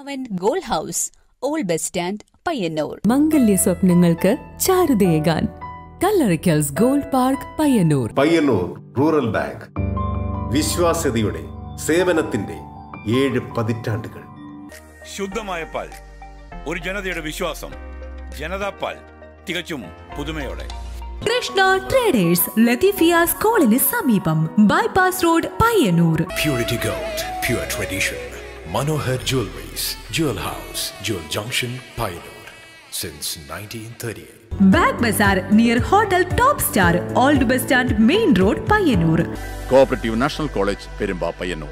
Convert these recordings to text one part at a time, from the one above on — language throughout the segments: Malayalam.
അവൻ gold house old bus stand Payyanur മംഗല്യ സ്വപ്നങ്ങൾക്ക് ചാരുതയേകാൻ കല്ലറിക്കൽസ് gold park Payyanur Payyanur rural bank വിശ്വാസ്യതയുടെ സേവനത്തിന്റെ ഏഴ് പതിറ്റാണ്ടുകൾ ശുദ്ധമായ പാൽ ഒരു ജനതയുടെ വിശ്വാസം ജനതാ പാൽ തികച്ചും പുതുമയോടെ കൃഷ്ണ ട്രേഡേഴ്സ് ലത്തീഫിയ സ്കൂളിന് സമീപം bypass road Payyanur Purity Gold, pure tradition. Manohar Jewelries, Jewel House, Jewel Junction, Pioneer. Since 1938. Bag bazaar near hotel top star old bus stand main road Payyanur cooperative national college Perumba Payyanur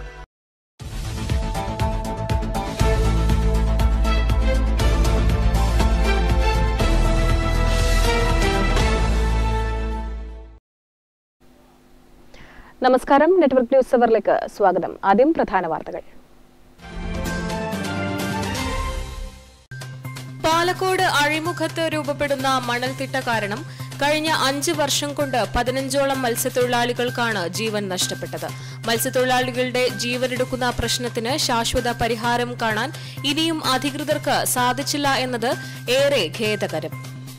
നമസ്കാരം നെറ്റ്വർക്ക് ന്യൂസ് അവറിലേക്ക് സ്വാഗതം ആദ്യം പ്രധാന വാർത്തകൾ പാലക്കോട് അഴിമുഖത്ത് രൂപപ്പെടുന്ന മണൽത്തിട്ട കാരണം കഴിഞ്ഞ അഞ്ച് വർഷം കൊണ്ട് പതിനഞ്ചോളം മത്സ്യത്തൊഴിലാളികൾക്കാണ് ജീവൻ നഷ്ടപ്പെട്ടത് മത്സ്യത്തൊഴിലാളികളുടെ ജീവനെടുക്കുന്ന പ്രശ്നത്തിന് ശാശ്വത പരിഹാരം കാണാൻ ഇനിയും അധികൃതർക്ക് സാധിച്ചില്ല എന്നത് ഏറെ ഖേദകരം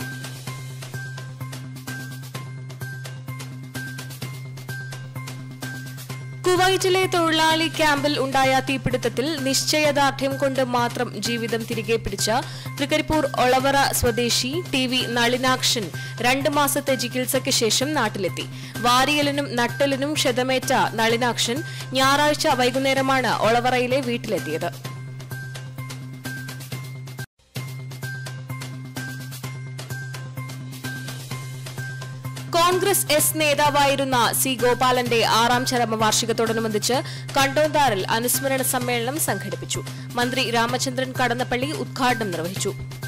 കുവൈറ്റിലെ തൊഴിലാളി ക്യാമ്പിൽ ഉണ്ടായ തീപിടുത്തത്തിൽ നിശ്ചയദാർഢ്യം കൊണ്ട് മാത്രം ജീവിതം തിരികെ പിടിച്ച തൃക്കരിപ്പൂർ ഒളവറ സ്വദേശി ടി വി നളിനാക്ഷൻ രണ്ട് മാസത്തെ ചികിത്സയ്ക്ക് ശേഷം നാട്ടിലെത്തി വാരിയലിനും നട്ടലിനും ക്ഷതമേറ്റ നളിനാക്ഷൻ ഞായറാഴ്ച വൈകുന്നേരമാണ് ഒളവറയിലെ വീട്ടിലെത്തിയത് കോൺഗ്രസ് എസ് നേതാവായിരുന്ന സി ഗോപാലന്റെ ആറാം ചരമവാർഷികത്തോടനുബന്ധിച്ച് കണ്ടോന്താറിൽ അനുസ്മരണ സമ്മേളനം സംഘടിപ്പിച്ചു മന്ത്രി രാമചന്ദ്രൻ കടന്നപ്പള്ളി ഉദ്ഘാടനം നിർവഹിച്ചു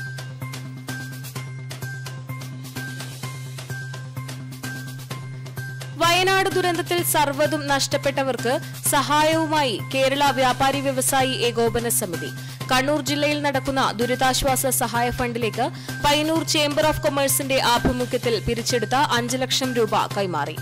വയനാട് ദുരന്തത്തിൽ സർവ്വതും നഷ്ടപ്പെട്ടവർക്ക് സഹായവുമായി കേരള വ്യാപാരി വ്യവസായി ഏകോപന സമിതി കണ്ണൂർ ജില്ലയിൽ നടക്കുന്ന ദുരിതാശ്വാസ സഹായ ഫണ്ടിലേക്ക് പയ്യന്നൂർ ചേംബർ ഓഫ് കൊമേഴ്സിന്റെ ആഭിമുഖ്യത്തിൽ പിരിച്ചെടുത്ത അഞ്ച് ലക്ഷം രൂപ കൈമാറി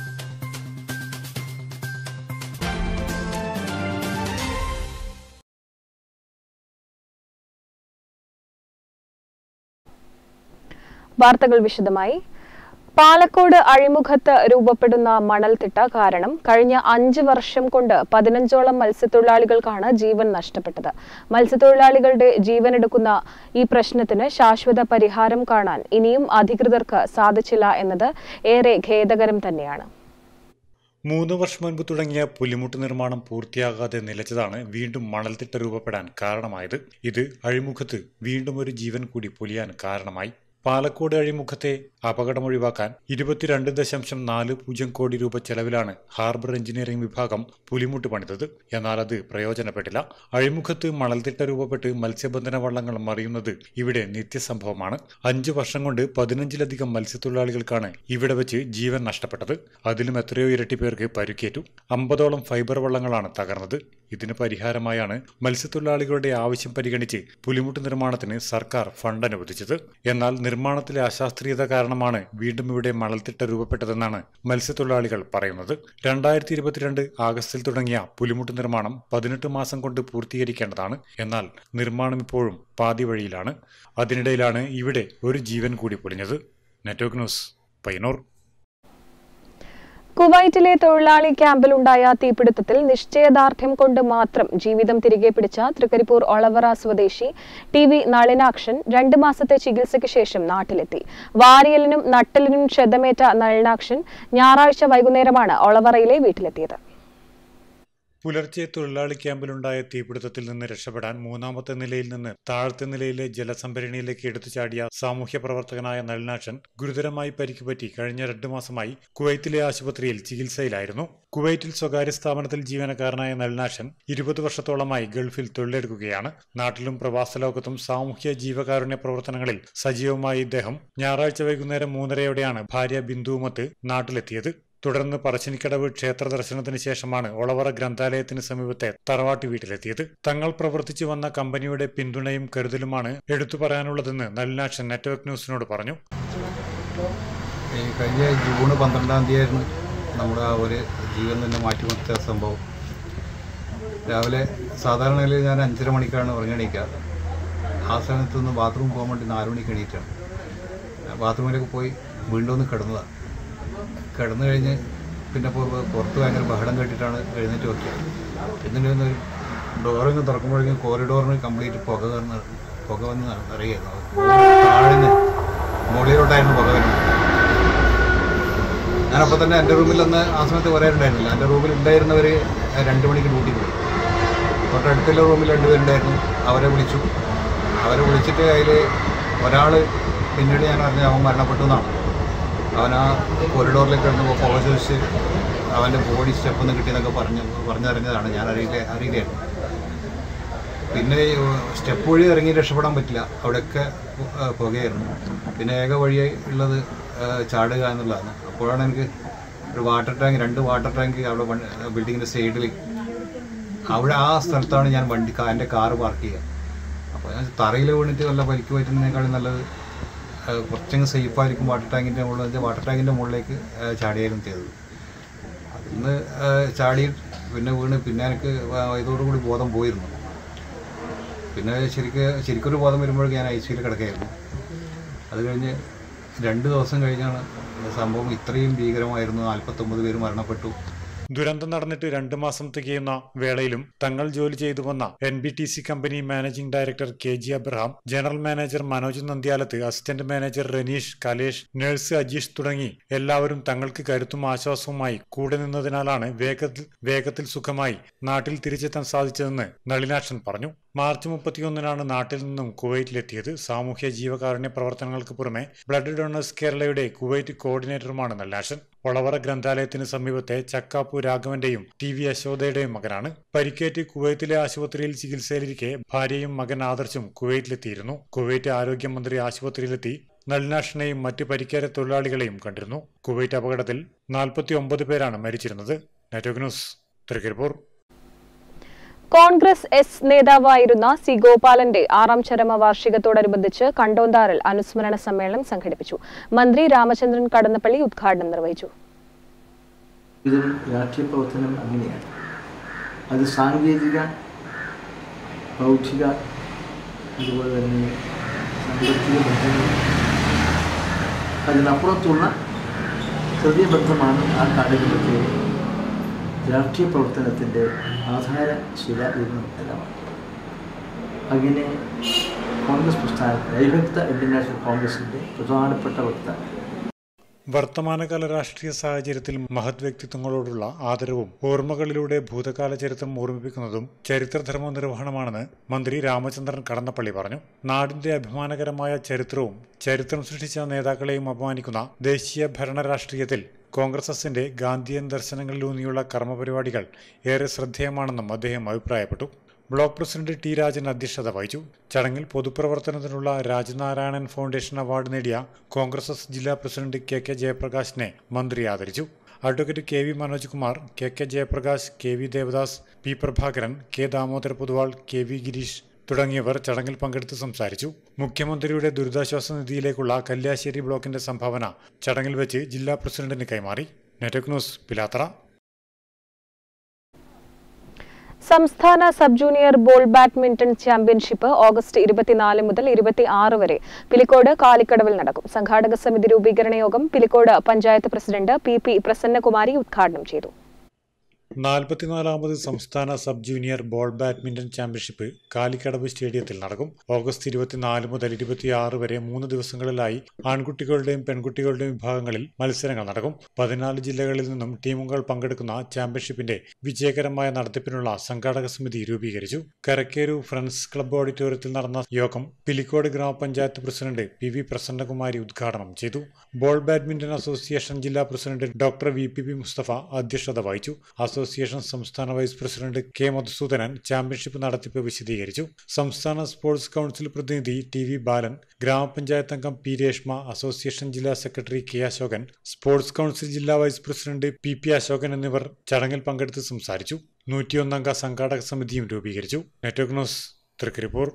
വാർത്തകൾ വിശദമായി പാലക്കോട് അഴിമുഖത്ത് രൂപപ്പെടുന്ന മണൽത്തിട്ട കാരണം കഴിഞ്ഞ അഞ്ച് വർഷം കൊണ്ട് പതിനഞ്ചോളം മത്സ്യത്തൊഴിലാളികൾക്കാണ് ജീവൻ നഷ്ടപ്പെട്ടത് മത്സ്യത്തൊഴിലാളികളുടെ ജീവനെടുക്കുന്ന ഈ പ്രശ്നത്തിന് ശാശ്വത പരിഹാരം കാണാൻ ഇനിയും അധികൃതർക്ക് സാധിച്ചില്ല എന്നത് ഏറെ ഖേദകരം തന്നെയാണ് മൂന്ന് വർഷം മുൻപ് തുടങ്ങിയ പുലിമുട്ട് നിർമ്മാണം പൂർത്തിയാകാതെ നിലച്ചതാണ് വീണ്ടും മണൽത്തിട്ട രൂപപ്പെടാൻ കാരണമായത് ഇത് അഴിമുഖത്ത് വീണ്ടും ഒരു ജീവൻ കൂടി പൊലിയാൻ കാരണമായി പാലക്കോട് അഴിമുഖത്തെ അപകടം ഒഴിവാക്കാൻ ഇരുപത്തിരണ്ട് ദശാംശം നാല് പൂജ്യം കോടി രൂപ ചെലവിലാണ് ഹാർബർ എഞ്ചിനീയറിംഗ് വിഭാഗം പുലിമുട്ട് പണിതത് എന്നാൽ അത് പ്രയോജനപ്പെട്ടില്ല അഴിമുഖത്ത് മണൽത്തിട്ട രൂപപ്പെട്ട് മത്സ്യബന്ധന വള്ളങ്ങൾ മറിയുന്നത് ഇവിടെ നിത്യസംഭവമാണ് അഞ്ചു വർഷം കൊണ്ട് പതിനഞ്ചിലധികം മത്സ്യത്തൊഴിലാളികൾക്കാണ് ഇവിടെ വെച്ച് ജീവൻ നഷ്ടപ്പെട്ടത് അതിലും എത്രയോ ഇരട്ടി പേർക്ക് പരിക്കേറ്റു അമ്പതോളം ഫൈബർ വള്ളങ്ങളാണ് തകർന്നത് ഇതിന് പരിഹാരമായാണ് മത്സ്യത്തൊഴിലാളികളുടെ ആവശ്യം പരിഗണിച്ച് പുലിമുട്ട് നിർമ്മാണത്തിന് സർക്കാർ ഫണ്ട് അനുവദിച്ചത് എന്നാൽ നിർമ്മാണത്തിലെ അശാസ്ത്രീയത കാരണമാണ് വീണ്ടും ഇവിടെ മണൽത്തിട്ട രൂപപ്പെട്ടതെന്നാണ് മത്സ്യത്തൊഴിലാളികൾ പറയുന്നത് രണ്ടായിരത്തി ഇരുപത്തിരണ്ട് ആഗസ്റ്റിൽ തുടങ്ങിയ പുലിമുട്ട് നിർമ്മാണം പതിനെട്ട് മാസം കൊണ്ട് പൂർത്തീകരിക്കേണ്ടതാണ് എന്നാൽ നിർമ്മാണം ഇപ്പോഴും പാതി വഴിയിലാണ് അതിനിടയിലാണ് ഇവിടെ ഒരു ജീവൻ കൂടി പൊളിഞ്ഞത് നെറ്റ്വർക്ക് ന്യൂസ് പയ്യന്നൂർ കുവൈറ്റിലെ തൊഴിലാളി ക്യാമ്പിലുണ്ടായ തീപിടുത്തത്തിൽ നിശ്ചയദാർഢ്യം കൊണ്ട് മാത്രം ജീവിതം തിരികെ പിടിച്ച തൃക്കരിപ്പൂർ ഒളവറ സ്വദേശി ടി വി നളിനാക്ഷൻ രണ്ട് മാസത്തെ ചികിത്സയ്ക്ക് ശേഷം നാട്ടിലെത്തി വാരിയലിനും നട്ടലിനും ക്ഷതമേറ്റ നളിനാക്ഷൻ ഞായറാഴ്ച വൈകുന്നേരമാണ് ഒളവറയിലെ വീട്ടിലെത്തിയത് പുലർച്ചെ തൊഴിലാളി ക്യാമ്പിലുണ്ടായ തീപിടുത്തത്തിൽ നിന്ന് രക്ഷപ്പെടാൻ മൂന്നാമത്തെ നിലയിൽ നിന്ന് താഴത്തെ നിലയിലെ ജലസംഭരണിയിലേക്ക് എടുത്തു ചാടിയ സാമൂഹ്യ പ്രവർത്തകനായ നളിനാക്ഷൻ ഗുരുതരമായി പരിക്കുപറ്റി കഴിഞ്ഞ രണ്ടു മാസമായി കുവൈത്തിലെ ആശുപത്രിയിൽ ചികിത്സയിലായിരുന്നു കുവൈറ്റിൽ സ്വകാര്യ സ്ഥാപനത്തിൽ ജീവനക്കാരനായ നളിനാക്ഷൻ ഇരുപത് വർഷത്തോളമായി ഗൾഫിൽ തൊഴിലെടുക്കുകയാണ് നാട്ടിലും പ്രവാസ ലോകത്തും സാമൂഹ്യ ജീവകാരുണ്യ പ്രവർത്തനങ്ങളിൽ സജീവമായ ഇദ്ദേഹം ഞായറാഴ്ച വൈകുന്നേരം മൂന്നരയോടെയാണ് ഭാര്യ ബിന്ദുവുമൊത്ത് നാട്ടിലെത്തിയത് തുടർന്ന് പറശ്ശിനിക്കടവ് ക്ഷേത്ര ദർശനത്തിന് ശേഷമാണ് ഒളവറ ഗ്രന്ഥാലയത്തിന് സമീപത്തെ തറവാട്ട് വീട്ടിലെത്തിയത് തങ്ങൾ പ്രവർത്തിച്ചു വന്ന കമ്പനിയുടെ പിന്തുണയും കരുതലുമാണ് എടുത്തു പറയാനുള്ളതെന്ന് നളിനാക്ഷൻ നെറ്റ്വർക്ക് ന്യൂസിനോട് പറഞ്ഞു ഈ കഴിഞ്ഞ ജൂൺ പന്ത്രണ്ടാം തീയതിയായിരുന്നു നമ്മുടെ ആ ഒരു ജീവൻ തന്നെ മാറ്റിമറിച്ച സംഭവം രാവിലെ സാധാരണയിൽ ഞാൻ അഞ്ചര മണിക്കാണ് ഉറങ്ങിണീക്കുക ആ സമയത്ത് നിന്ന് ബാത്റൂം പോകാൻ വേണ്ടി നാല് മണിക്ക് എണീറ്റാണ് ബാത്റൂമിലേക്ക് പോയി വീണ്ടും ഒന്ന് കിടന്നതാണ് കിടന്നു കഴിഞ്ഞ് പിന്നെ ഇപ്പോൾ പുറത്ത് ഭയങ്കര ബഹളം കേട്ടിട്ടാണ് എഴുന്നേറ്റ് നോക്കിയത് എന്നിട്ട് ഒന്ന് ഡോറിങ് തുറക്കുമ്പോഴേക്കും കോറിഡോറിന് കംപ്ലീറ്റ് പുക വന്ന് പുക വന്ന് അറിയായിരുന്നു താഴെ നിന്ന് മുകളിലോട്ടായിരുന്നു പുക വരുന്നത് ഞാനപ്പോൾ തന്നെ എൻ്റെ റൂമിൽ അന്ന് ആ സമയത്ത് കുറേ ഉണ്ടായിരുന്നില്ല എൻ്റെ റൂമിൽ ഉണ്ടായിരുന്നവർ രണ്ട് മണിക്ക് ഡ്യൂട്ടി പോയി തൊട്ടടുത്തുള്ള റൂമിൽ രണ്ടുപേരുണ്ടായിരുന്നു അവരെ വിളിച്ചു അവരെ വിളിച്ചിട്ട് അതിൽ ഒരാൾ പിന്നീട് ഞാൻ അറിഞ്ഞ അവൻ മരണപ്പെട്ടു എന്നാണ് അവൻ ആ കോറിഡോറിലേക്ക് കിടന്നപ്പോൾ പുക ചോദിച്ച് അവൻ്റെ ബോഡി സ്റ്റെപ്പ് ഒന്ന് കിട്ടിയെന്നൊക്കെ പറഞ്ഞ് പറഞ്ഞറിഞ്ഞതാണ് ഞാൻ അറിയില്ല അറിയില്ലായിരുന്നു പിന്നെ ഈ സ്റ്റെപ്പ് വഴി ഇറങ്ങി രക്ഷപ്പെടാൻ പറ്റില്ല അവിടെയൊക്കെ പു- ആ, പുകയായിരുന്നു പിന്നെ ഏക വഴിയായി ഉള്ളത് ആ, ചാടുക എന്നുള്ളതാണ് അപ്പോഴാണ് എനിക്ക് ഒരു വാട്ടർ ടാങ്ക് രണ്ട് വാട്ടർ ടാങ്ക് അവിടെ ബിൽഡിങ്ങിൻ്റെ സൈഡിൽ അവിടെ ആ സ്ഥലത്താണ് ഞാൻ വണ്ടി കാ- എൻ്റെ കാറ് പാർക്ക് ചെയ്യുക അപ്പോൾ ഞാൻ തറയിൽ വീണിട്ട് വല്ല പരിക്ക് പറ്റുന്നതിനേക്കാളും നല്ലത് ആ, കുറച്ചങ്ങ് സേഫായിരിക്കും വാട്ടർ ടാങ്കിൻ്റെ മുകളിൽ വാട്ടർ ടാങ്കിൻ്റെ മുകളിലേക്ക് ആ, ചാടിയായിരുന്നു ചെയ്തത് അതിന്ന് ആ, ചാടി പിന്നെ വീണ് പിന്നെ എനിക്ക് വ- ഇതോടുകൂടി ബോധം പോയിരുന്നു പിന്നെ ശരിക്ക് ശരിക്കൊരു ബോധം വരുമ്പോഴേക്ക് ഞാൻ ഐ സിയിൽ കിടക്കുകയായിരുന്നു അത് കഴിഞ്ഞ് രണ്ട് ദിവസം കഴിഞ്ഞാണ് സംഭവം ഇത്രയും ഭീകരമായിരുന്നു നാൽപ്പത്തൊമ്പത് പേര് മരണപ്പെട്ടു ദുരന്തം നടന്നിട്ട് രണ്ടു മാസം തികയുന്ന വേളയിലും തങ്ങൾ ജോലി ചെയ്തു വന്ന N B T C company managing director K G Abraham general manager Manoj Nandyalath assistant manager Raneesh Kalesh nurse Ajeesh തുടങ്ങി എല്ലാവരും തങ്ങൾക്ക് കരുത്തും ആശ്വാസവുമായി കൂടെ നിന്നതിനാലാണ് വേഗത്തിൽ വേഗത്തിൽ സുഖമായി നാട്ടിൽ തിരിച്ചെത്താൻ സാധിച്ചതെന്ന് നളിനാക്ഷൻ പറഞ്ഞു മാർച്ച് മുപ്പത്തിയൊന്നിനാണ് നാട്ടിൽ നിന്നും കുവൈറ്റിലെത്തിയത് സാമൂഹ്യ ജീവകാരുണ്യ പ്രവർത്തനങ്ങൾക്ക് പുറമെ ബ്ലഡ് ഡൊണേഴ്സ് കേരളയുടെ കുവൈറ്റ് കോർഡിനേറ്ററുമാണ് നല്ലാശൻ ഒളവറ ഗ്രന്ഥാലയത്തിന് സമീപത്തെ ചക്കാപ്പു രാഘവന്റെയും ടി വി യശോദയുടെയും മകനാണ് പരിക്കേറ്റ് കുവൈത്തിലെ ആശുപത്രിയിൽ ചികിത്സയിലിരിക്കെ ഭാര്യയും മകൻ ആദർശും കുവൈറ്റിലെത്തിയിരുന്നു കുവൈറ്റ് ആരോഗ്യമന്ത്രി ആശുപത്രിയിലെത്തി നളിനാഷിനെയും മറ്റ് പരിക്കേറ്റ തൊഴിലാളികളെയും കണ്ടിരുന്നു കുവൈറ്റ് അപകടത്തിൽ നാൽപ്പത്തി ഒമ്പത് പേരാണ് മരിച്ചിരുന്നത് network news Trikaripur Congress S നേതാവായിരുന്ന സി ഗോപാലന്റെ ആറാം ചരമ വാർഷികത്തോടനുബന്ധിച്ച് കണ്ടോന്താറിൽ അനുസ്മരണ സമ്മേളനം സംഘടിപ്പിച്ചു മന്ത്രി രാമചന്ദ്രൻ കടന്നപ്പള്ളി ഉദ്ഘാടനം നിർവഹിച്ചു ഇതും രാഷ്ട്രീയ പ്രവർത്തനം അങ്ങനെയാണ് അത് സാങ്കേതിക ബൗദ്ധിക അതുപോലെ തന്നെ സാമ്പത്തിക ബന്ധങ്ങൾ അതിനപ്പുറത്തുള്ള ഹൃദയബന്ധമാണ് ആ കാലഘട്ടത്തിലെ രാഷ്ട്രീയ പ്രവർത്തനത്തിൻ്റെ ആധാരശില എന്ന് നമുക്കെല്ലാമാണ് അങ്ങനെ കോൺഗ്രസ് പ്രസ്ഥാനത്തിന് അവിഭക്ത ഇന്ത്യൻ കോൺഗ്രസിൻ്റെ പ്രധാനപ്പെട്ട വക്താവ് വർത്തമാനകാല രാഷ്ട്രീയ സാഹചര്യത്തിൽ മഹത് വ്യക്തിത്വങ്ങളോടുള്ള ആദരവും ഓർമ്മകളിലൂടെ ഭൂതകാല ചരിത്രം ഓർമ്മിപ്പിക്കുന്നതും ചരിത്രധർമ്മ നിർവഹണമാണെന്ന് മന്ത്രി രാമചന്ദ്രൻ കടന്നപ്പള്ളി പറഞ്ഞു നാടിന്റെ അഭിമാനകരമായ ചരിത്രവും ചരിത്രം സൃഷ്ടിച്ച നേതാക്കളെയും അപമാനിക്കുന്ന ദേശീയ ഭരണ രാഷ്ട്രീയത്തിൽ കോൺഗ്രസ് എസിന്റെ ഗാന്ധിയൻ ദർശനങ്ങളിലൂന്നിയുള്ള കർമ്മപരിപാടികൾ ഏറെ ശ്രദ്ധേയമാണെന്നും അദ്ദേഹം അഭിപ്രായപ്പെട്ടു ബ്ലോക്ക് പ്രസിഡന്റ് ടി രാജൻ അധ്യക്ഷത വഹിച്ചു ചടങ്ങിൽ പൊതുപ്രവർത്തനത്തിനുള്ള രാജനാരായണൻ ഫൗണ്ടേഷൻ അവാർഡ് നേടിയ കോൺഗ്രസ് എസ് ജില്ലാ പ്രസിഡന്റ് കെ കെ ജയപ്രകാശിനെ മന്ത്രി ആദരിച്ചു advocate K V Manoj Kumar K K Jayaprakash K V Devadas P Prabhakaran K Damodara Poduval K V Gireesh തുടങ്ങിയവർ ചടങ്ങിൽ പങ്കെടുത്ത് സംസാരിച്ചു മുഖ്യമന്ത്രിയുടെ ദുരിതാശ്വാസ നിധിയിലേക്കുള്ള കല്യാശ്ശേരി ബ്ലോക്കിന്റെ സംഭാവന ചടങ്ങിൽ വെച്ച് ജില്ലാ പ്രസിഡന്റിന് കൈമാറി നെറ്റ്വർക്ക് ന്യൂസ് പിലാത്തറ സംസ്ഥാന sub junior ball badminton championship August ഇരുപത്തിനാല് മുതൽ ഇരുപത്തി ആറ് വരെ പിലിക്കോട് കാലിക്കടവിൽ നടക്കും സംഘാടക സമിതി രൂപീകരണ യോഗം Pilicode panchayat president P P Prasannakumari ഉദ്ഘാടനം ചെയ്തു നാൽപ്പത്തിനാലാമത് സംസ്ഥാന sub junior ball badminton championship Kalikkadavu സ്റ്റേഡിയത്തിൽ നടക്കും ഓഗസ്റ്റ് ഇരുപത്തിനാല് മുതൽ ഇരുപത്തിയാറ് വരെ മൂന്ന് ദിവസങ്ങളിലായി ആൺകുട്ടികളുടെയും പെൺകുട്ടികളുടെയും വിഭാഗങ്ങളിൽ മത്സരങ്ങൾ നടക്കും പതിനാല് ജില്ലകളിൽ നിന്നും ടീമുകൾ പങ്കെടുക്കുന്ന ചാമ്പ്യൻഷിപ്പിന്റെ വിജയകരമായ നടത്തിപ്പിനുള്ള സംഘാടക സമിതി രൂപീകരിച്ചു കരക്കേരു ഫ്രണ്ട്സ് ക്ലബ്ബ് ഓഡിറ്റോറിയത്തിൽ നടന്ന യോഗം പിലിക്കോട് ഗ്രാമപഞ്ചായത്ത് പ്രസിഡന്റ് പി വി പ്രസന്നകുമാരി ഉദ്ഘാടനം ചെയ്തു ബോൾ ബാഡ്മിന്റൺ അസോസിയേഷൻ ജില്ലാ president doctor V P P Mustafa അധ്യക്ഷത വഹിച്ചു അസോസിയേഷൻ സംസ്ഥാന vice president K Madhusoodanan championship നടത്തിപ്പ് വിശദീകരിച്ചു സംസ്ഥാന സ്പോർട്സ് കൗൺസിൽ പ്രതിനിധി ടി വി ബാലൻ ഗ്രാമപഞ്ചായത്ത് അംഗം പി രേഷ്മ അസോസിയേഷൻ ജില്ലാ secretary K Asokan sports council ജില്ലാ vice president P P Asokan എന്നിവർ ചടങ്ങിൽ പങ്കെടുത്ത് സംസാരിച്ചു നൂറ്റിയൊന്നംഗ സംഘാടക സമിതിയും രൂപീകരിച്ചു നെറ്റ്വർക്ക് ന്യൂസ് തൃക്കരിപ്പൂർ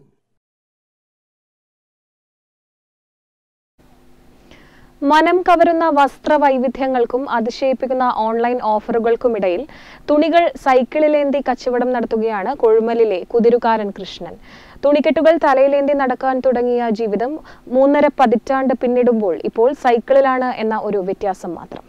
മനം കവരുന്ന വസ്ത്ര വൈവിധ്യങ്ങൾക്കും അതിശയിപ്പിക്കുന്ന ഓൺലൈൻ ഓഫറുകൾക്കുമിടയിൽ തുണികൾ സൈക്കിളിലേന്തി കച്ചവടം നടത്തുകയാണ് കൊഴുമലിലെ കുതിരുകാരൻ കൃഷ്ണൻ തുണിക്കെട്ടുകൾ തലയിലേന്തി നടക്കാൻ തുടങ്ങിയ ജീവിതം മൂന്നര പതിറ്റാണ്ട് പിന്നിടുമ്പോൾ ഇപ്പോൾ സൈക്കിളിലാണ് എന്ന ഒരു വ്യത്യാസം മാത്രം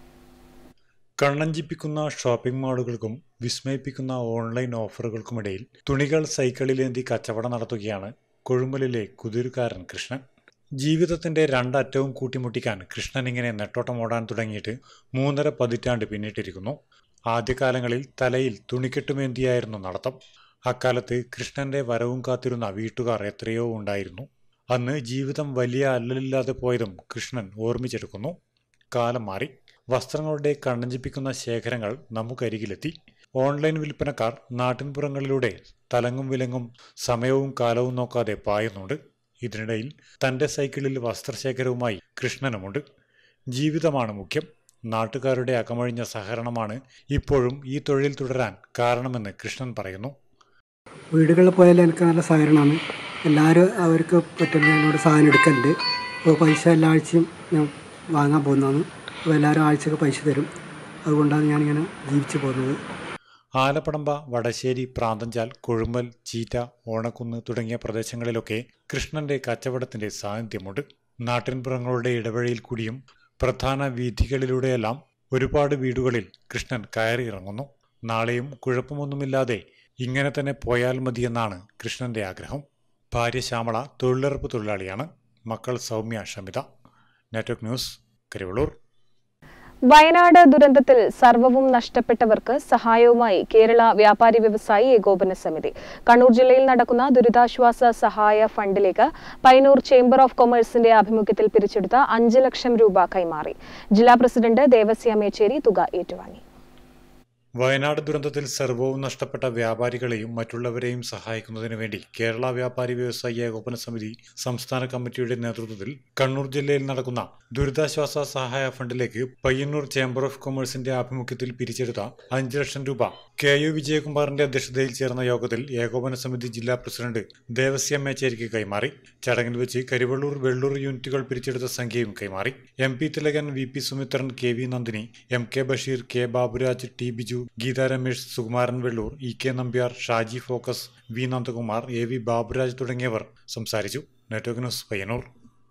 കണ്ണഞ്ചിപ്പിക്കുന്ന ഷോപ്പിംഗ് മാളുകൾക്കും വിസ്മയിപ്പിക്കുന്ന ഓൺലൈൻ ഓഫറുകൾക്കുമിടയിൽ തുണികൾ സൈക്കിളിലേന്തി കച്ചവടം നടത്തുകയാണ് കൊഴുമ്പലിലെ കുതിരുകാരൻ കൃഷ്ണൻ ജീവിതത്തിന്റെ രണ്ടറ്റവും കൂട്ടിമുട്ടിക്കാൻ കൃഷ്ണൻ ഇങ്ങനെ നെട്ടോട്ടമോടാൻ തുടങ്ങിയിട്ട് മൂന്നര പതിറ്റാണ്ട് പിന്നിട്ടിരിക്കുന്നു ആദ്യകാലങ്ങളിൽ തലയിൽ തുണിക്കെട്ടുമേന്തിയായിരുന്നു നടത്തം അക്കാലത്ത് കൃഷ്ണന്റെ വരവും കാത്തിരുന്ന വീട്ടുകാർ എത്രയോ ഉണ്ടായിരുന്നു അന്ന് ജീവിതം വലിയ അല്ലലില്ലാതെ പോയതും കൃഷ്ണൻ ഓർമ്മിച്ചെടുക്കുന്നു കാലം മാറി വസ്ത്രങ്ങളുടെ കണ്ണഞ്ചിപ്പിക്കുന്ന ശേഖരങ്ങൾ നമുക്കരികിലെത്തി ഓൺലൈൻ വിൽപ്പനക്കാർ നാട്ടിൻപുറങ്ങളിലൂടെ തലങ്ങും വിലങ്ങും സമയവും കാലവും നോക്കാതെ പായുന്നുണ്ട് ഇതിനിടയിൽ തന്റെ സൈക്കിളിൽ വസ്ത്രശേഖരവുമായി കൃഷ്ണനുമുണ്ട് ജീവിതമാണ് മുഖ്യം നാട്ടുകാരുടെ അകമഴിഞ്ഞ സഹകരണമാണ് ഇപ്പോഴും ഈ തൊഴിൽ തുടരാൻ കാരണമെന്ന് കൃഷ്ണൻ പറയുന്നു വീടുകളിൽ പോയാൽ എനിക്ക് നല്ല സഹകരണമാണ് എല്ലാവരും അവർക്ക് പറ്റുന്ന എന്നോട് സാധനം എടുക്കലുണ്ട് അപ്പോൾ പൈസ എല്ലാ ആഴ്ചയും ഞാൻ വാങ്ങാൻ പോകുന്നതാണ് അപ്പോൾ എല്ലാവരും ആഴ്ചക്ക് പൈസ തരും അതുകൊണ്ടാണ് ഞാനിങ്ങനെ ജീവിച്ചു പോകുന്നത് ആലപ്പടമ്പ വടശ്ശേരി പ്രാന്തഞ്ചാൽ കൊഴുമ്പൽ ചീറ്റ ഓണക്കുന്ന് തുടങ്ങിയ പ്രദേശങ്ങളിലൊക്കെ കൃഷ്ണന്റെ കച്ചവടത്തിന്റെ സാന്നിധ്യമുണ്ട് നാട്ടിൻപുറങ്ങളുടെ ഇടവഴിയിൽ കൂടിയും പ്രധാന വീഥികളിലൂടെയെല്ലാം ഒരുപാട് വീടുകളിൽ കൃഷ്ണൻ കയറിയിറങ്ങുന്നു നാളെയും കുഴപ്പമൊന്നുമില്ലാതെ ഇങ്ങനെ തന്നെ പോയാൽ മതിയെന്നാണ് കൃഷ്ണന്റെ ആഗ്രഹം ഭാര്യ ശ്യാമള തൊഴിലുറപ്പ് തൊഴിലാളിയാണ് മക്കൾ സൗമ്യ ഷമിത നെറ്റ്വർക്ക് ന്യൂസ് കരിവള്ളൂർ വയനാട് ദുരന്തത്തിൽ സർവവും നഷ്ടപ്പെട്ടവർക്ക് സഹായവുമായി കേരള വ്യാപാരി വ്യവസായി ഏകോപന സമിതി കണ്ണൂർ ജില്ലയിൽ നടക്കുന്ന ദുരിതാശ്വാസ സഹായ ഫണ്ടിലേക്ക് പൈനൂർ ചേംബർ ഓഫ് കൊമേഴ്സിന്റെ ആഭിമുഖ്യത്തിൽ പിരിച്ചെടുത്ത അഞ്ച് ലക്ഷം രൂപ കൈമാറി ജില്ലാ പ്രസിഡന്റ് ദേവസ്യ മേച്ചേരി തുക ഏറ്റുവാങ്ങി വയനാട് ദുരന്തത്തിൽ സർവവും നഷ്ടപ്പെട്ട വ്യാപാരികളെയും മറ്റുള്ളവരെയും സഹായിക്കുന്നതിനു വേണ്ടി കേരള വ്യാപാരി വ്യവസായി ഏകോപന സമിതി സംസ്ഥാന കമ്മിറ്റിയുടെ നേതൃത്വത്തിൽ കണ്ണൂർ ജില്ലയിൽ നടക്കുന്ന ദുരിതാശ്വാസ സഹായ ഫണ്ടിലേക്ക് പയ്യന്നൂർ ചേംബർ ഓഫ് കൊമേഴ്സിന്റെ ആഭിമുഖ്യത്തിൽ പിരിച്ചെടുത്ത അഞ്ച് ലക്ഷം രൂപ കെ യു വിജയകുമാറിന്റെ അധ്യക്ഷതയിൽ ചേർന്ന യോഗത്തിൽ ഏകോപന സമിതി ജില്ലാ പ്രസിഡന്റ് ദേവസ്യ മേച്ചേരിക്ക് കൈമാറി ചടങ്ങിൽ വെച്ച് കരിവള്ളൂർ വെള്ളൂർ യൂണിറ്റുകൾ പിരിച്ചെടുത്ത സംഖ്യയും കൈമാറി M P Thilakan V P Sumithran K V Nandini M K Basheer K Baburaj T Biju Geetha Ramesh Sukumaran Vellur E K Nambiar Shaji focus V Nandakumar A V Baburaj തുടങ്ങിയവർ സംസാരിച്ചു നെറ്റ്വർക്ക് ന്യൂസ് പയ്യന്നൂർ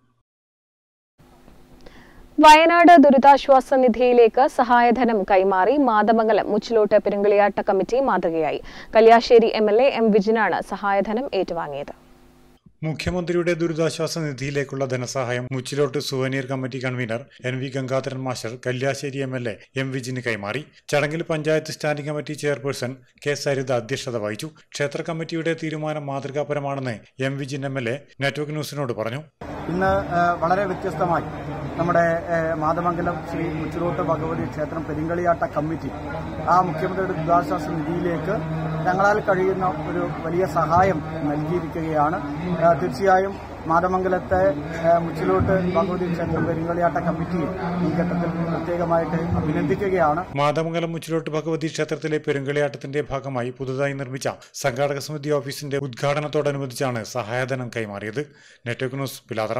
വയനാട് ദുരിതാശ്വാസ നിധിയിലേക്ക് സഹായധനം കൈമാറി മാതമംഗലം മുച്ചിലോട്ട് പെരുങ്കളിയാട്ട കമ്മിറ്റി മാതൃകയായി Kalliasseri M L A M വിജിനാണ് സഹായധനം ഏറ്റുവാങ്ങിയത് മുഖ്യമന്ത്രിയുടെ ദുരിതാശ്വാസ നിധിയിലേക്കുള്ള ധനസഹായം Muchilot souvenir committee convener N V Gangadharan master Kalliasseri M L A M വിജിന് കൈമാറി ചടങ്ങിൽ panchayat standing committee chairperson K Saritha അധ്യക്ഷത വഹിച്ചു ക്ഷേത്ര കമ്മിറ്റിയുടെ തീരുമാനം മാതൃകാപരമാണെന്ന് M Vijin M L A network ന്യൂസിനോട് പറഞ്ഞു ഇന്ന് ഏഹ്, വളരെ വ്യത്യസ്തമായി നമ്മുടെ ഏഹ്, മാതമംഗലം ശ്രീ മുച്ചിലോട്ട് ഭഗവതി ക്ഷേത്രം പെരിങ്കളിയാട്ട കമ്മിറ്റി ആ മുഖ്യമന്ത്രിയുടെ ദുരിതാശ്വാസ നിധിയിലേക്ക് ഞങ്ങളാൽ കഴിയുന്ന ഒരു വലിയ സഹായം നൽകിയിരിക്കുകയാണ് ഏഹ്, തീർച്ചയായും മാതമംഗലത്തെ ഏഹ്, മുച്ചിലോട്ട് ഭഗവതി ക്ഷേത്രം പെരിങ്കളിയാട്ട കമ്മിറ്റിയെ ഈ ഘട്ടത്തിൽ പ്രത്യേകമായിട്ട് അഭിനന്ദിക്കുകയാണ് മാതമംഗലം മുച്ചിലോട്ട് ഭഗവതി ക്ഷേത്രത്തിലെ പെരുങ്കളിയാട്ടത്തിന്റെ ഭാഗമായി പുതുതായി നിർമ്മിച്ച സംഘാടക സമിതി ഓഫീസിന്റെ ഉദ്ഘാടനത്തോടനുബന്ധിച്ചാണ് സഹായധനം കൈമാറിയത് network news Pilathara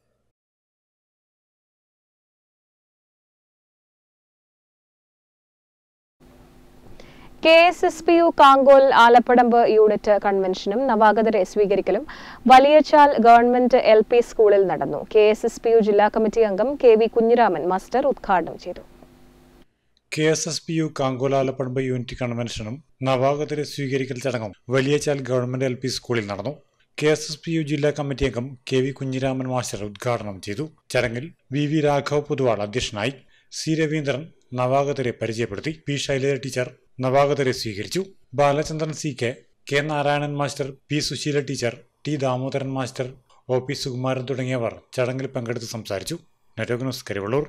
K S S P U Kankol Alapadamba unit കൺവെൻഷനും നവാഗതരെ സ്വീകരിക്കലും വലിയച്ചാൽ ഗവൺമെന്റ് എൽ പി സ്കൂളിൽ നടന്നു K S S P U ജില്ലാ കമ്മിറ്റി അംഗം കെ വി കുഞ്ഞിരാമൻ മാസ്റ്റർ ഉദ്ഘാടനം ചെയ്തു K S S P U Kankolalapadamba unit കൺവെൻഷനും നവാഗതരെ സ്വീകരിക്കൽ ചടങ്ങും വലിയച്ചാൽ ഗവൺമെന്റ് എൽ പി സ്കൂളിൽ നടന്നു K S S P U ജില്ലാ കമ്മിറ്റി അംഗം കെ വി കുഞ്ഞിരാമൻ മാസ്റ്റർ ഉദ്ഘാടനം ചെയ്തു ചടങ്ങിൽ വി വി രാഘവ് പൊതുവാൾ അധ്യക്ഷനായി സി രവീന്ദ്രൻ നവാഗതരെ പരിചയപ്പെടുത്തി പി ശൈലജ ടീച്ചർ നവാഗതരെ സ്വീകരിച്ചു Balachandran C K K Narayanan master P Susheela teacher T Damodaran master O P Sukumaran തുടങ്ങിയവർ ചടങ്ങിൽ പങ്കെടുത്ത് സംസാരിച്ചു നെറ്റ്വർക്ക് ന്യൂസ് കരിവള്ളൂർ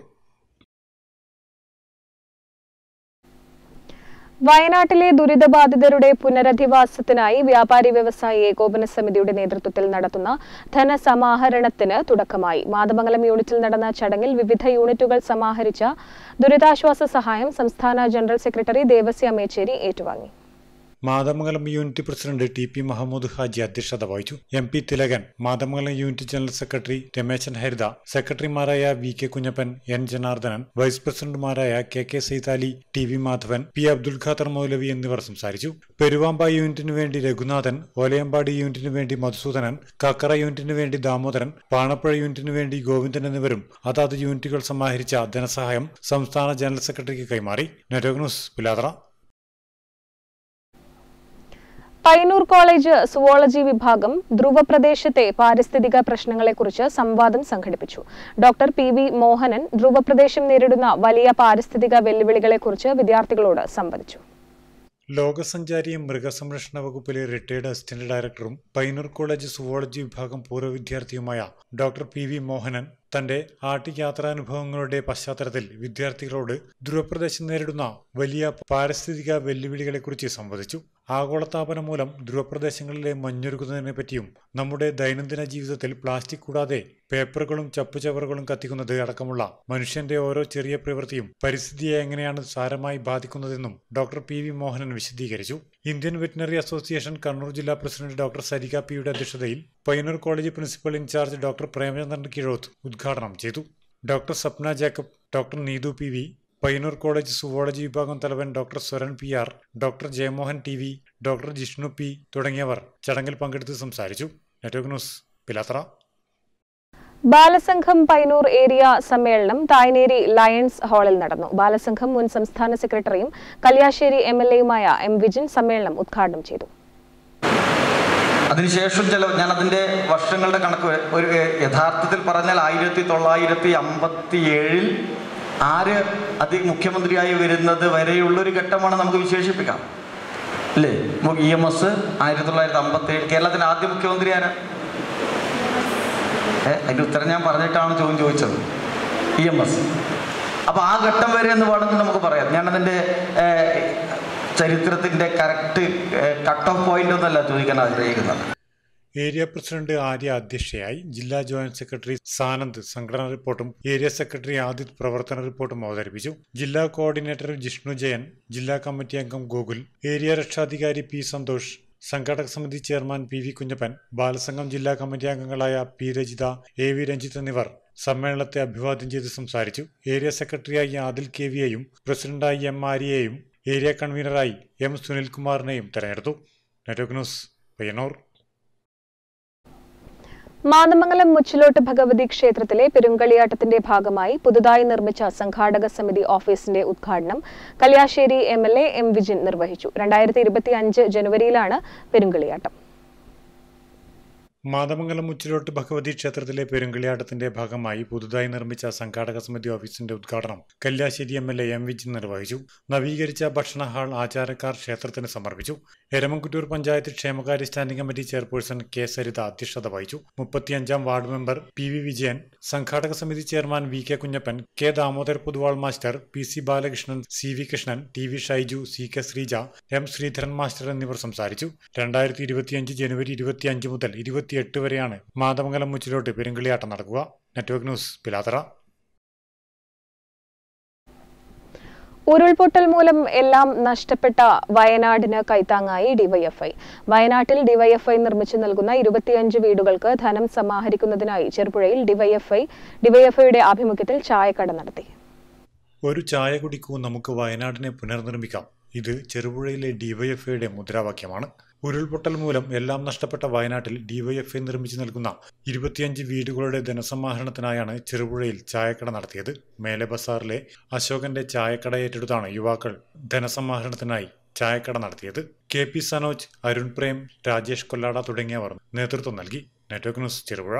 വയനാട്ടിലെ ദുരിതബാധിതരുടെ പുനരധിവാസത്തിനായി വ്യാപാരി വ്യവസായി ഏകോപന സമിതിയുടെ നേതൃത്വത്തിൽ നടത്തുന്ന ധനസമാഹരണത്തിന് തുടക്കമായി മാതമംഗലം യൂണിറ്റിൽ നടന്ന ചടങ്ങിൽ വിവിധ യൂണിറ്റുകൾ സമാഹരിച്ച ദുരിതാശ്വാസ സഹായം സംസ്ഥാന ജനറൽ സെക്രട്ടറി ദേവസ്യ മേച്ചേരി ഏറ്റുവാങ്ങി Mathamangalam unit president T P Mahmood Haji അധ്യക്ഷത വഹിച്ചു M P Thilakan Mathamangalam unit general secretary Rameshan Haritha സെക്രട്ടറിമാരായ V K Kunhappan N Janardhanan vice പ്രസിഡന്റുമാരായ K K Saithali T V Madhavan P Abdul Khader Moulavi എന്നിവർ സംസാരിച്ചു പെരുവാമ്പ യൂണിറ്റിനു വേണ്ടി രഘുനാഥൻ ഓലയമ്പാടി യൂണിറ്റിനു വേണ്ടി മധുസൂദനൻ കക്കറ യൂണിറ്റിനു വേണ്ടി ദാമോദരൻ പാണപ്പുഴ യൂണിറ്റിനു വേണ്ടി ഗോവിന്ദൻ എന്നിവരും അതാത് യൂണിറ്റുകൾ സമാഹരിച്ച ധനസഹായം സംസ്ഥാന ജനറൽ സെക്രട്ടറിക്ക് കൈമാറി network news Pilathara Payyanur college zoology വിഭാഗം ധ്രുവപ്രദേശത്തെ പാരിസ്ഥിതിക പ്രശ്നങ്ങളെക്കുറിച്ച് സംവാദം സംഘടിപ്പിച്ചു ഡോക്ടർ പി വി മോഹനൻ ധ്രുവപ്രദേശം നേരിടുന്ന വലിയ പാരിസ്ഥിതിക വെല്ലുവിളികളെക്കുറിച്ച് വിദ്യാർത്ഥികളോട് സംവദിച്ചു ലോകസഞ്ചാരിയും മൃഗസംരക്ഷണ വകുപ്പിലെ റിട്ടയർഡ് അസിസ്റ്റന്റ് ഡയറക്ടറും പൈനൂർ കോളേജ് സുവോളജി വിഭാഗം പൂർവ്വ വിദ്യാർത്ഥിയുമായ ഡോക്ടർ പി വി മോഹനൻ തന്റെ ആർട്ടിക് യാത്രാനുഭവങ്ങളുടെ പശ്ചാത്തലത്തിൽ വിദ്യാർത്ഥികളോട് ധ്രുവപ്രദേശം നേരിടുന്ന വലിയ പാരിസ്ഥിതിക വെല്ലുവിളികളെക്കുറിച്ച് സംവദിച്ചു ആഗോളതാപനം മൂലം ധ്രുവപ്രദേശങ്ങളിലെ മഞ്ഞൊരുക്കുന്നതിനെ പറ്റിയും നമ്മുടെ ദൈനംദിന ജീവിതത്തിൽ പ്ലാസ്റ്റിക് കൂടാതെ പേപ്പറുകളും ചപ്പുചവറുകളും കത്തിക്കുന്നത് അടക്കമുള്ള മനുഷ്യന്റെ ഓരോ ചെറിയ പ്രവൃത്തിയും പരിസ്ഥിതിയെ എങ്ങനെയാണ് സാരമായി ബാധിക്കുന്നതെന്നും ഡോക്ടർ പി വി മോഹനൻ വിശദീകരിച്ചു ഇന്ത്യൻ വെറ്റിനറി അസോസിയേഷൻ കണ്ണൂർ ജില്ലാ പ്രസിഡന്റ് ഡോക്ടർ സരിക പിയുടെ അധ്യക്ഷതയിൽ Payyanur college principal in charge doctor Premachandran Kizhoth ഉദ്ഘാടനം ചെയ്തു doctor Sapna Jacob doctor Neethu P V Payyanur college zoology വിഭാഗം തലവൻ doctor Swaran P R doctor Jayamohan T V doctor Jishnu P തുടങ്ങിയവർ ചടങ്ങിൽ പങ്കെടുത്ത് സംസാരിച്ചു network news Pilathara Balasangham Payyanur area സമ്മേളനം തായ്നേരി ലയൺസ് ഹാളിൽ നടന്നു ബാലസംഘം മുൻ സംസ്ഥാന സെക്രട്ടറിയും കല്യാശ്ശേരി എം എൽ എയുമായ എം വിജിൻ സമ്മേളനം ഉദ്ഘാടനം ചെയ്തു അതിനുശേഷം ചില ഞാൻ അതിൻ്റെ വർഷങ്ങളുടെ കണക്ക് ഒരു യഥാർത്ഥത്തിൽ പറഞ്ഞാൽ ആയിരത്തി തൊള്ളായിരത്തി അമ്പത്തി ഏഴിൽ ആര് അതി മുഖ്യമന്ത്രിയായി വരുന്നത് വരെയുള്ളൊരു ഘട്ടമാണ് നമുക്ക് വിശേഷിപ്പിക്കാം അല്ലേ ഇ എം എസ് ആയിരത്തി തൊള്ളായിരത്തി അമ്പത്തി ഏഴ് കേരളത്തിൻ്റെ ആദ്യ മുഖ്യമന്ത്രി ആരാ ഏ അതിൻ്റെ ഉത്തരം ഞാൻ പറഞ്ഞിട്ടാണ് ചോദ്യം ചോദിച്ചത് ഇ എം എസ് അപ്പോൾ ആ ഘട്ടം വരെ എന്ന് വേണമെങ്കിൽ നമുക്ക് പറയാം ഞാനതിൻ്റെ ചരിത്രത്തിൻ്റെ കറക്റ്റ് കട്ട് ഓഫ് പോയിന്റ് ഒന്നല്ല ചോദിക്കാൻ ആഗ്രഹിക്കുന്നത് ഏരിയ പ്രസിഡന്റ് ആര്യ അധ്യക്ഷയായി ജില്ലാ ജോയിന്റ് സെക്രട്ടറി സാനന്ദ് സംഘടനാ റിപ്പോർട്ടും ഏരിയ സെക്രട്ടറി ആദിത് പ്രവർത്തന റിപ്പോർട്ടും അവതരിപ്പിച്ചു ജില്ലാ കോർഡിനേറ്റർ ജിഷ്ണു ജയൻ ജില്ലാ കമ്മിറ്റി അംഗം ഗോകുൽ ഏരിയ രക്ഷാധികാരി പി സന്തോഷ് സംഘാടക സമിതി chairman P V Kunhappan Balasangham ജില്ലാ കമ്മിറ്റി അംഗങ്ങളായ P Rajitha A V Ranjith എന്നിവർ സമ്മേളനത്തെ അഭിവാദ്യം ചെയ്ത് സംസാരിച്ചു ഏരിയ സെക്രട്ടറിയായി ആദിൽ കെ വിയെയും പ്രസിഡന്റായി എം ആര്യയെയും ഏരിയ കൺവീനറായി എം സുനിൽകുമാറിനെയും തെരഞ്ഞെടുത്തു നെറ്റ്വർക്ക് ന്യൂസ് പയ്യന്നൂർ മാതമംഗലം മുച്ചിലോട്ട് ഭഗവതി ക്ഷേത്രത്തിലെ പെരുങ്കളിയാട്ടത്തിന്റെ ഭാഗമായി പുതുതായി നിർമ്മിച്ച സംഘാടക സമിതി ഓഫീസിന്റെ ഉദ്ഘാടനം Kalliasseri M L A M Vijin നിർവഹിച്ചു രണ്ടായിരത്തി ഇരുപത്തി അഞ്ച് ജനുവരിയിലാണ് പെരുങ്കളിയാട്ടം മാതമംഗലം മുച്ചിലോട്ട് ഭഗവതി ക്ഷേത്രത്തിലെ പെരുങ്കളിയാട്ടത്തിന്റെ ഭാഗമായി പുതുതായി നിർമ്മിച്ച സംഘാടക സമിതി ഓഫീസിന്റെ ഉദ്ഘാടനം Kalliasseri M L A M Vijin നിർവഹിച്ചു നവീകരിച്ച ഭക്ഷണ ഹാൾ ആചാരക്കാർ ക്ഷേത്രത്തിന് സമർപ്പിച്ചു എരമംകുറ്റൂർ പഞ്ചായത്ത് ക്ഷേമകാര്യ standing committee chairperson K Saritha അധ്യക്ഷത വഹിച്ചു മുപ്പത്തിയഞ്ചാം ward member P V Vijayan സംഘാടക സമിതി chairman V K Kunhappan K Damodar Pothuval master P C Balakrishnan C V Krishnan T V Shaiju C K Sreeja M Sreedharan master എന്നിവർ സംസാരിച്ചു രണ്ടായിരത്തി ഇരുപത്തിയഞ്ച് ജനുവരി ഇരുപത്തിയഞ്ച് മുതൽ ഇരുപത്തിയെട്ട് വരെയാണ് മാതമംഗലം മുച്ചിലോട്ട് പെരുങ്കളിയാട്ടം നടക്കുക നെറ്റ്വർക്ക് ന്യൂസ് പിലാത്തറ ഉരുൾപൊട്ടൽ മൂലം എല്ലാം നഷ്ടപ്പെട്ട വയനാടിന് കൈത്താങ്ങായി ഡിവൈഎഫ്ഐ വയനാട്ടിൽ ഡിവൈഎഫ്ഐ നിർമ്മിച്ചു നൽകുന്ന ഇരുപത്തിയഞ്ച് വീടുകൾക്ക് ധനം സമാഹരിക്കുന്നതിനായി ചെറുപുഴയിൽ ഡിവൈഎഫ്ഐ ഡിവൈഎഫ്ഐയുടെ ആഭിമുഖ്യത്തിൽ ചായക്കട നടത്തി ഒരു ചായ കുടിക്കൂ നമുക്ക് വയനാടിനെ പുനർനിർമ്മിക്കാം ഇത് ചെറുപുഴയിലെ ഡിവൈഎഫ്ഐയുടെ മുദ്രാവാക്യമാണ് ഉരുൾപൊട്ടൽ മൂലം എല്ലാം നഷ്ടപ്പെട്ട വയനാട്ടിൽ ഡിവൈഎഫ്ഐ നിർമ്മിച്ചു നൽകുന്ന ഇരുപത്തിയഞ്ച് വീടുകളുടെ ധനസമാഹരണത്തിനായാണ് ചെറുപുഴയിൽ ചായക്കട നടത്തിയത് മേലെ ബസാറിലെ അശോകന്റെ ചായക്കട ഏറ്റെടുത്താണ് യുവാക്കൾ ധനസമാഹരണത്തിനായി ചായക്കട നടത്തിയത് കെ പി സനോജ് അരുൺ പ്രേം രാജേഷ് കൊല്ലാട തുടങ്ങിയവർ നേതൃത്വം നൽകി നെറ്റ്വർക്ക് ന്യൂസ് ചെറുപുഴ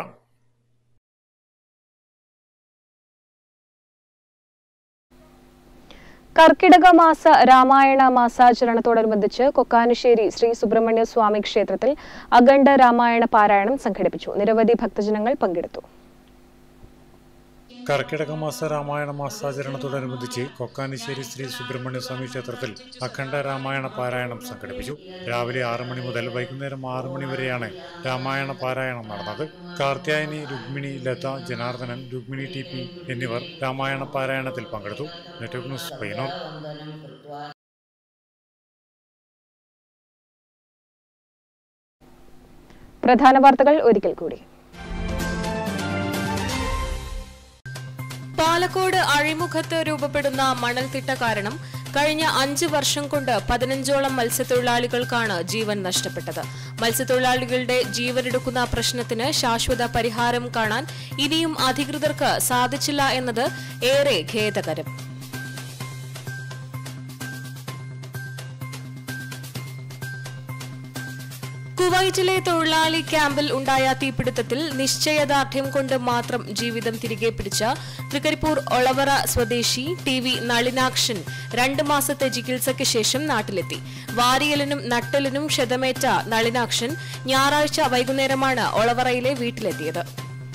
കർക്കിടക മാസ രാമായണ മാസാചരണത്തോടനുബന്ധിച്ച് കൊക്കാനുശ്ശേരി ശ്രീ സുബ്രഹ്മണ്യ സ്വാമി ക്ഷേത്രത്തിൽ അഖണ്ഡ രാമായണ പാരായണം സംഘടിപ്പിച്ചു നിരവധി ഭക്തജനങ്ങൾ പങ്കെടുത്തു കർക്കിടക മാസ രാമായണ മാസാചരണത്തോടനുബന്ധിച്ച് കൊക്കാനിശ്ശേരി ശ്രീ സുബ്രഹ്മണ്യ സ്വാമി ക്ഷേത്രത്തിൽ അഖണ്ഡ രാമായണ പാരായണം സംഘടിപ്പിച്ചു രാവിലെ ആറു മണി മുതൽ വൈകുന്നേരം ആറു മണി വരെയാണ് രാമായണ പാരായണം നടന്നത് കാർത്യായനി രുക്മിണി ലത ജനാർദ്ദനൻ രുക്മിണി ടി പി എന്നിവർ രാമായണ പാരായണത്തിൽ പങ്കെടുത്തു നെറ്റ്വർക്ക് ന്യൂസ് പയ്യന്നൂർ പ്രധാന വാർത്തകൾ ഒരിക്കൽ കൂടി പാലക്കോട് അഴിമുഖത്ത് രൂപപ്പെടുന്ന മണൽത്തിട്ട കാരണം കഴിഞ്ഞ അഞ്ച് വർഷം കൊണ്ട് പതിനഞ്ചോളം മത്സ്യത്തൊഴിലാളികൾക്കാണ് ജീവൻ നഷ്ടപ്പെട്ടത് മത്സ്യത്തൊഴിലാളികളുടെ ജീവനെടുക്കുന്ന പ്രശ്നത്തിന് ശാശ്വത പരിഹാരം കാണാൻ ഇനിയും അധികൃതർക്ക് സാധിച്ചില്ല എന്നത് ഏറെ ഖേദകരം കുവൈറ്റിലെ തൊഴിലാളി ക്യാമ്പിൽ ഉണ്ടായ തീപിടുത്തത്തിൽ നിശ്ചയദാർഢ്യം കൊണ്ട് മാത്രം ജീവിതം തിരികെ പിടിച്ച തൃക്കരിപ്പൂർ ഒളവറ സ്വദേശി ടി വി നളിനാക്ഷൻ രണ്ട് മാസത്തെ ചികിത്സയ്ക്ക് ശേഷം നാട്ടിലെത്തി വാരിയലിനും നട്ടലിനും ക്ഷതമേറ്റ നളിനാക്ഷൻ ഞായറാഴ്ച വൈകുന്നേരമാണ് ഒളവറയിലെ വീട്ടിലെത്തിയത്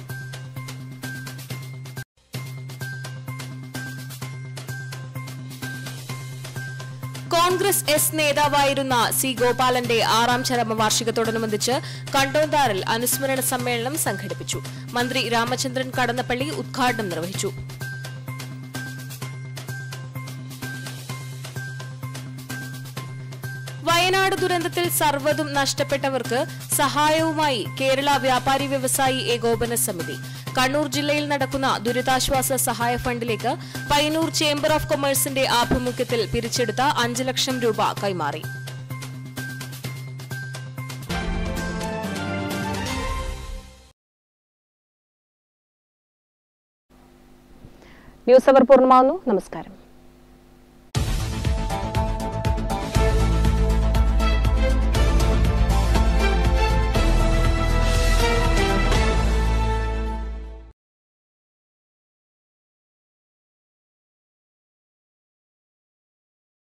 കോൺഗ്രസ് എസ് നേതാവായിരുന്ന സി ഗോപാലന്റെ ആറാം ചരമവാർഷികത്തോടനുബന്ധിച്ച് കണ്ടോന്താറിൽ അനുസ്മരണ സമ്മേളനം സംഘടിപ്പിച്ചു മന്ത്രി രാമചന്ദ്രൻ കടന്നപ്പള്ളി ഉദ്ഘാടനം നിർവഹിച്ചു വയനാട് ദുരന്തത്തിൽ സർവ്വതും നഷ്ടപ്പെട്ടവർക്ക് സഹായവുമായി കേരള വ്യാപാരി വ്യവസായി ഏകോപന സമിതി കണ്ണൂർ ജില്ലയിൽ നടക്കുന്ന ദുരിതാശ്വാസ സഹായ ഫണ്ടിലേക്ക് പയ്യന്നൂർ ചേംബർ ഓഫ് കൊമേഴ്സിന്റെ ആഭിമുഖ്യത്തിൽ പിരിച്ചെടുത്ത അഞ്ച് ലക്ഷം രൂപ കൈമാറി ന്യൂസ് അവർ പൂർണ്ണമാകുന്നു നമസ്കാരം